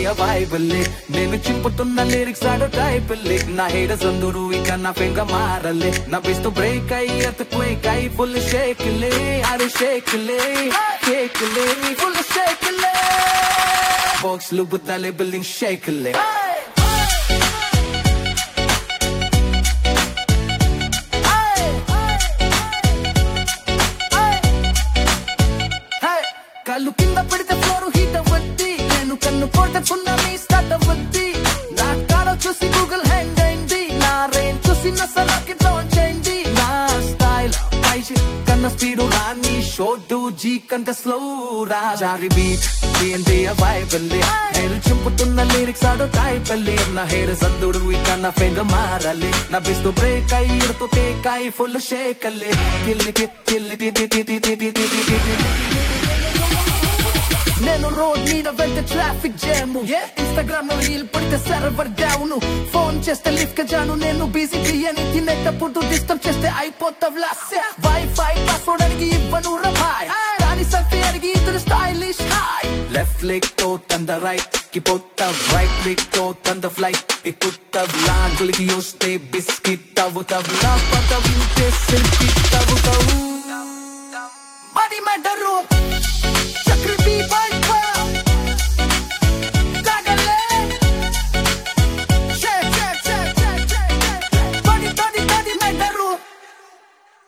India బైబిల్లే నేను చింపుతున్న lyrics ఆడో టైపిల్లే నా హేడస్ అందరూ ఇక నా పెంగ మారలే నా బిస్తు బ్రేక్ అయ్యి అత క్వేక్ అయ్యి ఫుల్ షేక్లే అరే షేక్లే కేక్లే ఫుల్ షేక్లే బాక్స్లు బుద్దాలే బిల్డింగ్ షేక్లే Hey! కళ్ళు కింద పెడితే ఫ్లోర్ హీట్ అవ్వద్ది నేను కన్ను కొడితే సున్నామీ స్టార్ట్ అవ్వద్ది నా కాడ చూసి గూగుల్ హ్యాంగ్ అయింది నా రేంజ్ చూసి నా సలకి డౌన్ చేయండి నా స్టైల్ పైసి కన్న స్పీడ్ రాని షోడు జీ కంటే స్లో రా జారి బీట్ ఏంటి వైబల్లే నేను చింపుతున్న లిరిక్స్ ఆడో టైపల్లే నా హెయిర్ సందుడు ఇక నా ఫెంగ మారలే నా బిస్తు బ్రేక్ అయ్యి ఇడుతూ టేక్ అయ్యి ఫుల్ షేకల్లే కిల్లి కిల్లి టి టి టి టి టి టి టి టి టి టి నేను రోడ్ మీద వెళ్తే ట్రాఫిక్ జామ్ ఇన్స్టాగ్రామ్ లో రీల్ పడితే సర్వర్ డౌన్ ఫోన్ చేస్తే లిఫ్ట్ జాను నేను బిజీ అని తినేటప్పుడు డిస్టర్బ్ చేస్తే అయిపోతావు లాస్ వైఫై పాస్వర్డ్ అడిగి ఇవ్వను రబాయ్ కానీ సెల్ఫీ అడిగి ఇద్దరు స్టైలిష్ హాయ్ లెఫ్ట్ లెగ్ తో తంద రైట్ కి పోతావ్ రైట్ లెగ్ తో తంద ఫ్లైట్ ఎక్కుతావ్ లాంగులకి వస్తే బిస్కెట్ అవుతావ్ నా పద వింటే సెల్ఫీ తవ్వుతావు Body matter చక్రి బీ బాయ్